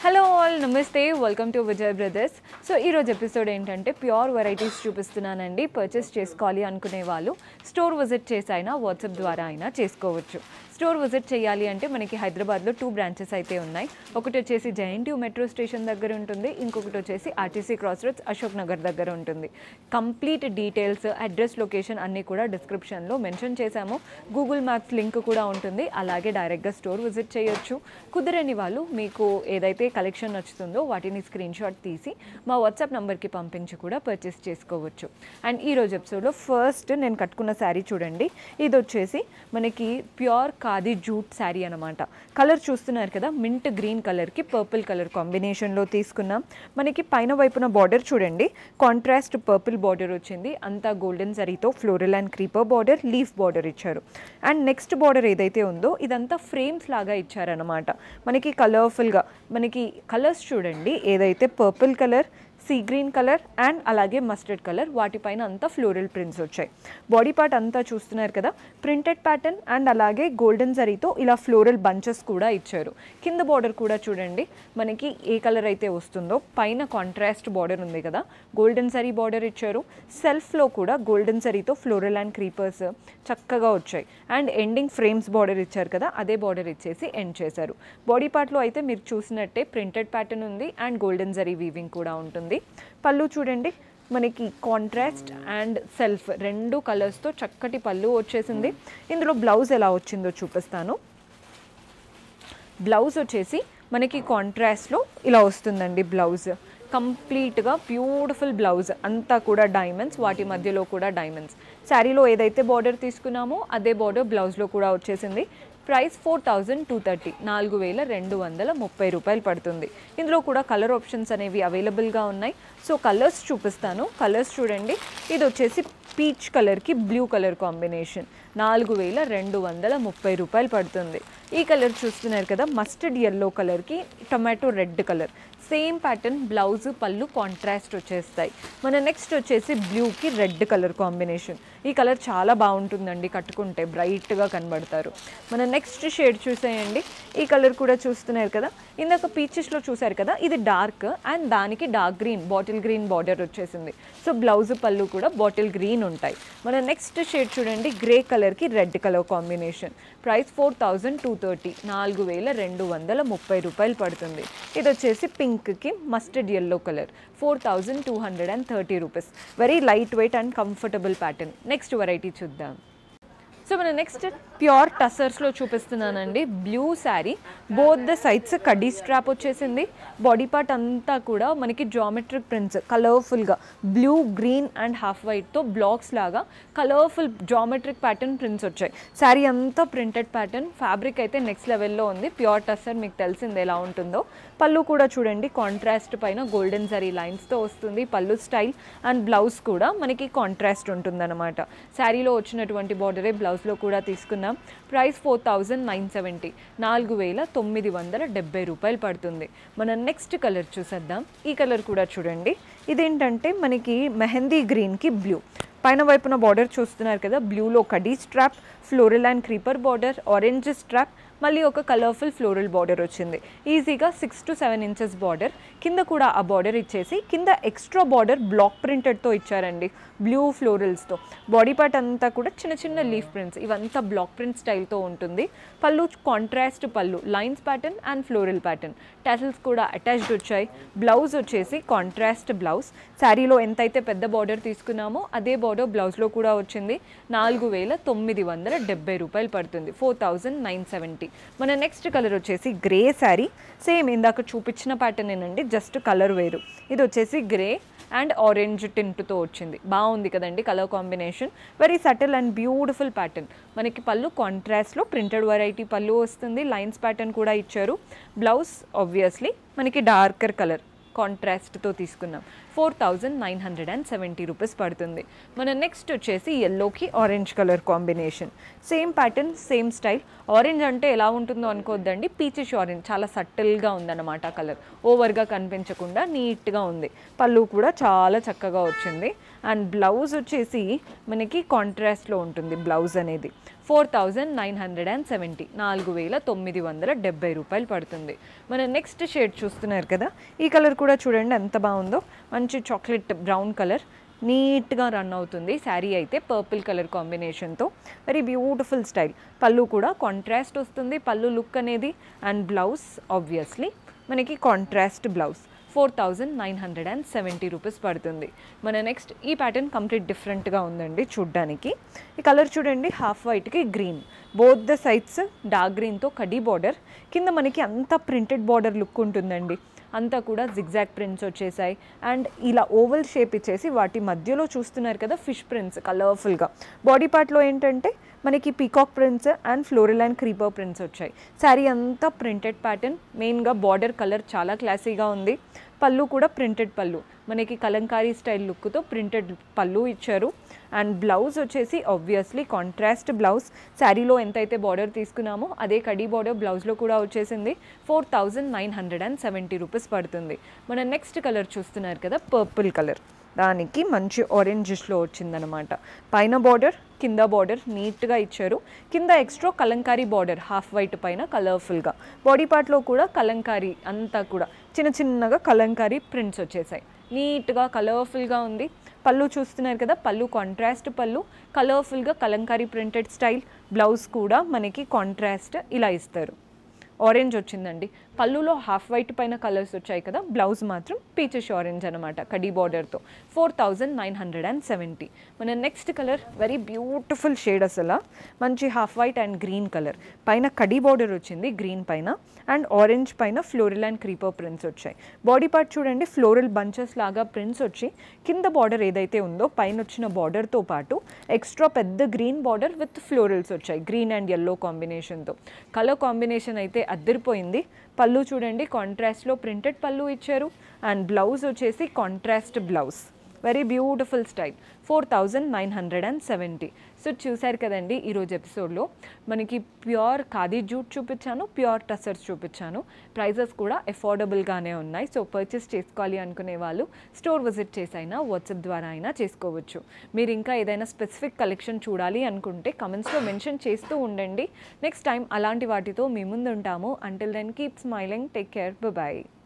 hello all నమస్తే welcome to Vijay brothers so ఈరోజు episode ఏంటంటే ప్యూర్ వెరైటీస్ చూపిస్తున్నానండి పర్చేస్ చేసుకోవాలి అనుకునే వాళ్ళు స్టోర్ విజిట్ చేసి అయినా వాట్సాప్ ద్వారా అయినా చేసుకోవచ్చు స్టోర్ విజిట్ చేయాలి అంటే మనకి హైదరాబాద్లో టూ బ్రాంచెస్ అయితే ఉన్నాయి ఒకటి వచ్చేసి జైఎన్టీయూ మెట్రో స్టేషన్ దగ్గర ఉంటుంది ఇంకొకటి వచ్చేసి RTC cross roads Ashok Nagar దగ్గర ఉంటుంది కంప్లీట్ డీటెయిల్స్ అడ్రస్ లొకేషన్ అన్నీ కూడా డిస్క్రిప్షన్లో మెన్షన్ చేశాము గూగుల్ మ్యాప్స్ లింక్ కూడా ఉంటుంది అలాగే డైరెక్ట్గా స్టోర్ విజిట్ చేయొచ్చు కుదరని వాళ్ళు మీకు ఏదైతే కలెక్షన్ నచ్చుతుందో వాటిని స్క్రీన్ షాట్ తీసి మా వాట్సాప్ నెంబర్కి పంపించి కూడా పర్చేస్ చేసుకోవచ్చు అండ్ ఈ రోజు ఎపిసోడ్లో ఫస్ట్ నేను కట్టుకున్న శారీ చూడండి ఇది వచ్చేసి మనకి ప్యూర్ ఖాదీ జూట్ శారీ అనమాట కలర్ చూస్తున్నారు కదా మింట్ గ్రీన్ కలర్కి పర్పుల్ కలర్ కాంబినేషన్లో తీసుకున్నాం మనకి పైన వైపున బార్డర్ చూడండి కాంట్రాస్ట్ పర్పుల్ బార్డర్ వచ్చింది అంతా గోల్డెన్ జరీతో floral and creeper border leaf border ఇచ్చారు అండ్ నెక్స్ట్ బార్డర్ ఏదైతే ఉందో ఇదంతా ఫ్రేమ్స్ లాగా ఇచ్చారనమాట మనకి కలర్ఫుల్గా మనకి కలర్స్ చూడండి ఏదైతే purple colour sea green colour and అలాగే మస్టర్డ్ కలర్ వాటిపైన అంతా ఫ్లోరల్ ప్రింట్స్ వచ్చాయి బాడీ పార్ట్ అంతా చూస్తున్నారు కదా ప్రింటెడ్ ప్యాటర్న్ అండ్ అలాగే గోల్డెన్ జరీతో ఇలా ఫ్లోరల్ బంచెస్ కూడా ఇచ్చారు కింద బార్డర్ కూడా చూడండి మనకి ఏ కలర్ అయితే వస్తుందో పైన కాంట్రాస్ట్ బార్డర్ ఉంది కదా గోల్డెన్ జరీ బార్డర్ ఇచ్చారు సెల్ఫ్లో కూడా గోల్డెన్ జరీతో ఫ్లోరల్ అండ్ క్రీపర్స్ చక్కగా వచ్చాయి అండ్ ఎండింగ్ ఫ్రేమ్స్ బార్డర్ ఇచ్చారు కదా అదే బార్డర్ ఇచ్చేసి ఎండ్ చేశారు బాడీ పార్ట్లో అయితే మీరు చూసినట్టే ప్రింటెడ్ ప్యాటర్న్ ఉంది అండ్ గోల్డెన్ జరీ వీవింగ్ కూడా ఉంటుంది పళ్ళు చూడండి మనకి కాంట్రాస్ట్ అండ్ సెల్ఫ్ రెండు కలర్స్తో చక్కటి పళ్ళు వచ్చేసింది ఇందులో బ్లౌజ్ ఎలా వచ్చిందో చూపిస్తాను బ్లౌజ్ వచ్చేసి మనకి కాంట్రాస్ట్లో ఇలా వస్తుందండి బ్లౌజ్ కంప్లీట్గా బ్యూటిఫుల్ బ్లౌజ్ అంతా కూడా డైమండ్స్ వాటి మధ్యలో కూడా డైమండ్స్ శారీలో ఏదైతే బార్డర్ తీసుకున్నామో అదే బార్డర్ బ్లౌజ్లో కూడా వచ్చేసింది price four thousand two thirty నాలుగు వేల రెండు వందల ముప్పై రూపాయలు పడుతుంది ఇందులో కూడా కలర్ ఆప్షన్స్ అనేవి అవైలబుల్గా ఉన్నాయి సో కలర్స్ చూపిస్తాను కలర్స్ చూడండి ఇది వచ్చేసి పీచ్ కలర్కి బ్లూ కలర్ కాంబినేషన్ నాలుగు వేల రెండు వందల ముప్పై రూపాయలు పడుతుంది ఈ కలర్ చూస్తున్నారు కదా మస్టర్డ్ ఎల్లో కలర్కి tomato red colour same pattern blouse పళ్ళు కాంట్రాస్ట్ వచ్చేస్తాయి మన నెక్స్ట్ వచ్చేసి బ్లూకి రెడ్ కలర్ కాంబినేషన్ ఈ కలర్ చాలా బాగుంటుందండి కట్టుకుంటే బ్రైట్గా కనబడతారు మన నెక్స్ట్ షేడ్ చూసేయండి ఈ కలర్ కూడా చూస్తున్నారు కదా ఇందాక పీచెస్లో చూసారు కదా ఇది డార్క్ అండ్ దానికి dark green bottle green border వచ్చేసింది సో బ్లౌజ్ పళ్ళు కూడా బాటిల్ గ్రీన్ ఉంటాయి మన నెక్స్ట్ షేడ్ చూడండి గ్రే కలర్కి red colour combination price four thousand two thirty నాలుగు వేల రెండు వందల ముప్పై రూపాయలు పడుతుంది ఇది వచ్చేసి పింక్కి mustard yellow colour four thousand two hundred and thirty rupees very light weight and comfortable pattern next variety చూద్దాం సో మన నెక్స్ట్ ప్యూర్ టసర్స్లో చూపిస్తున్నానండి blue sari both the sides కడ్డీ స్ట్రాప్ వచ్చేసింది బాడీ పార్ట్ అంతా కూడా మనకి జామెట్రిక్ ప్రింట్స్ కలర్ఫుల్గా బ్లూ గ్రీన్ అండ్ హాఫ్ వైట్తో బ్లాక్స్ లాగా కలర్ఫుల్ జామెట్రిక్ ప్యాటర్న్ ప్రింట్స్ వచ్చాయి శారీ అంతా ప్రింటెడ్ ప్యాటర్న్ ఫ్యాబ్రిక్ అయితే నెక్స్ట్ లెవెల్లో ఉంది ప్యూర్ టసర్ మీకు తెలిసింది ఎలా ఉంటుందో పళ్ళు కూడా చూడండి కాంట్రాస్ట్ పైన గోల్డెన్ జరీ లైన్స్తో వస్తుంది పళ్ళు స్టైల్ అండ్ బ్లౌజ్ కూడా మనకి కాంట్రాస్ట్ ఉంటుందన్నమాట శారీలో వచ్చినటువంటి బార్డరే బ్లౌజ్లో కూడా తీసుకున్నాం price four thousand nine seventy నాలుగు వేల తొమ్మిది వందల డెబ్బై రూపాయలు పడుతుంది మన నెక్స్ట్ కలర్ చూసేద్దాం ఈ కలర్ కూడా చూడండి ఇదేంటంటే మనకి మెహందీ గ్రీన్కి బ్లూ పైన వైపున బార్డర్ చూస్తున్నారు కదా బ్లూలో కడీ strap floral and creeper border orange strap మళ్ళీ ఒక కలర్ఫుల్ ఫ్లోరల్ బార్డర్ వచ్చింది ఈజీగా six to seven inches border కింద కూడా ఆ బార్డర్ ఇచ్చేసి కింద ఎక్స్ట్రా బార్డర్ బ్లాక్ ప్రింటెడ్తో ఇచ్చారండి బ్లూ ఫ్లోరల్స్తో బాడీ పార్ట్ అంతా కూడా చిన్న చిన్న లీఫ్ ప్రింట్స్ ఇవంతా బ్లాక్ ప్రింట్ స్టైల్తో ఉంటుంది పళ్ళు కాంట్రాస్ట్ పళ్ళు lines pattern and floral pattern tassels కూడా అటాచ్డ్ వచ్చాయి బ్లౌజ్ వచ్చేసి కాంట్రాస్ట్ బ్లౌజ్ శారీలో ఎంతైతే పెద్ద బార్డర్ తీసుకున్నామో అదే బార్డర్ బ్లౌజ్లో కూడా వచ్చింది నాలుగు వేల తొమ్మిది వందల డెబ్బై రూపాయలు పడుతుంది ఫోర్ థౌజండ్ నైన్ సెవెంటీ మన నెక్స్ట్ కలర్ వచ్చేసి గ్రే శారీ సేమ్ ఇందాక చూపించిన ప్యాటర్న్ ఏనండి జస్ట్ కలర్ వేరు ఇది వచ్చేసి గ్రే అండ్ ఆరెంజ్ టింట్తో వచ్చింది బాగుంది కదండి colour combination very subtle and beautiful pattern మనకి పళ్ళు కాంట్రాస్ట్లో ప్రింటెడ్ వెరైటీ పళ్ళు వస్తుంది లైన్స్ ప్యాటర్న్ కూడా ఇచ్చారు బ్లౌజ్ ఆబ్వియస్లీ మనకి డార్కర్ కలర్ కాంట్రాస్ట్తో తీసుకున్నాం four thousand nine hundred and seventy rupees పడుతుంది మన నెక్స్ట్ వచ్చేసి ఎల్లోకి orange colour combination same pattern same style orange అంటే ఎలా ఉంటుందో అనుకోవద్దండి పీచిష్ ఆరెంజ్ చాలా సటిల్గా ఉందన్నమాట కలర్ ఓవర్గా కనిపించకుండా నీట్గా ఉంది పళ్ళు కూడా చాలా చక్కగా వచ్చింది అండ్ బ్లౌజ్ వచ్చేసి మనకి కాంట్రాస్ట్లో ఉంటుంది బ్లౌజ్ అనేది four thousand nine hundred and seventy నాలుగు వేల తొమ్మిది వందల డెబ్బై రూపాయలు పడుతుంది మన నెక్స్ట్ షేడ్ చూస్తున్నారు కదా ఈ కలర్ కూడా చూడండి ఎంత బాగుందో మంచి చాక్లెట్ బ్రౌన్ కలర్ నీట్గా రన్ అవుతుంది శారీ అయితే పర్పుల్ కలర్ కాంబినేషన్తో వెరీ బ్యూటిఫుల్ స్టైల్ పళ్ళు కూడా కాంట్రాస్ట్ వస్తుంది పళ్ళు లుక్ అనేది అండ్ బ్లౌజ్ ఆబ్వియస్లీ మనకి contrast blouse four thousand nine hundred and seventy rupees పడుతుంది మన నెక్స్ట్ ఈ ప్యాటర్న్ కంప్లీట్ డిఫరెంట్గా ఉందండి చూడ్డానికి ఈ కలర్ చూడండి హాఫ్ వైట్కి green both the sides dark గ్రీన్తో కడీ బార్డర్ కింద మనకి అంతా ప్రింటెడ్ బార్డర్ లుక్ ఉంటుందండి అంతా కూడా జిగ్జాగ్ ప్రింట్స్ వచ్చేసాయి అండ్ ఇలా ఓవల్ షేప్ ఇచ్చేసి వాటి మధ్యలో చూస్తున్నారు కదా ఫిష్ ప్రింట్స్ కలర్ఫుల్గా బాడీ పార్ట్లో ఏంటంటే మనకి peacock prints and floral and creeper prints వచ్చాయి శారీ అంతా ప్రింటెడ్ ప్యాటర్న్ మెయిన్గా బార్డర్ కలర్ చాలా క్లాసీగా ఉంది పళ్ళు కూడా ప్రింటెడ్ పళ్ళు మనకి కలంకారీ స్టైల్ లుక్తో ప్రింటెడ్ పళ్ళు ఇచ్చారు అండ్ బ్లౌజ్ వచ్చేసి ఆబ్వియస్లీ కాంట్రాస్ట్ బ్లౌజ్ శారీలో ఎంతైతే బార్డర్ తీసుకున్నామో అదే కడీ బార్డర్ బ్లౌజ్లో కూడా వచ్చేసింది four thousand nine hundred and seventy rupees పడుతుంది మన నెక్స్ట్ కలర్ చూస్తున్నారు కదా పర్పుల్ కలర్ దానికి మంచి ఆరెంజిష్లో వచ్చిందనమాట పైన బార్డర్ కింద బార్డర్ నీట్గా ఇచ్చారు కింద extra Kalamkari border half white పైన కలర్ఫుల్గా బాడీ పార్ట్లో కూడా కలంకారీ అంతా కూడా చిన్న చిన్నగా కలంకారీ ప్రింట్స్ వచ్చేసాయి నీట్గా కలర్ఫుల్గా ఉంది పళ్ళు చూస్తున్నారు కదా పళ్ళు కాంట్రాస్ట్ పళ్ళు కలర్ఫుల్గా కలంకారీ ప్రింటెడ్ స్టైల్ బ్లౌజ్ కూడా మనకి కాంట్రాస్ట్ ఇలా ఇస్తారు ఆరెంజ్ వచ్చిందండి పళ్ళులో హాఫ్ వైట్ పైన కలర్స్ వచ్చాయి కదా బ్లౌజ్ మాత్రం పీచెస్ ఆరెంజ్ అనమాట కడీ బార్డర్తో four thousand nine hundred and seventy మన next colour very beautiful shade అసలు మంచి half white and green colour పైన కడీ బార్డర్ వచ్చింది గ్రీన్ పైన అండ్ ఆరెంజ్ పైన ఫ్లోరల్ అండ్ క్రీపర్ ప్రింట్స్ వచ్చాయి బాడీ పార్ట్ చూడండి ఫ్లోరల్ బంచెస్ లాగా ప్రింట్స్ వచ్చి కింద బార్డర్ ఏదైతే ఉందో పైన వచ్చిన బార్డర్తో పాటు ఎక్స్ట్రా పెద్ద గ్రీన్ బార్డర్ విత్ ఫ్లోరల్స్ వచ్చాయి గ్రీన్ అండ్ ఎల్లో కాంబినేషన్తో కలర్ కాంబినేషన్ అయితే అద్దరిపోయింది పళ్ళు చూడండి కాంట్రాస్ట్లో ప్రింటెడ్ పళ్ళు ఇచ్చారు అండ్ బ్లౌజ్ వచ్చేసి contrast blouse very beautiful style four thousand nine hundred and seventy so చూశారు కదండి ఈరోజు ఎపిసోడ్లో మనకి ప్యూర్ ఖాదీ జూట్ చూపించాను ప్యూర్ టసర్స్ చూపించాను ప్రైజెస్ కూడా అఫోర్డబుల్గానే ఉన్నాయి సో పర్చేస్ చేసుకోవాలి అనుకునే వాళ్ళు స్టోర్ విజిట్ చేసైనా వాట్సాప్ ద్వారా అయినా చేసుకోవచ్చు మీరు ఇంకా ఏదైనా స్పెసిఫిక్ కలెక్షన్ చూడాలి అనుకుంటే కమెంట్స్లో మెన్షన్ చేస్తూ ఉండండి నెక్స్ట్ టైం అలాంటి వాటితో మీ ముందు ఉంటాము until then keep smiling take care bye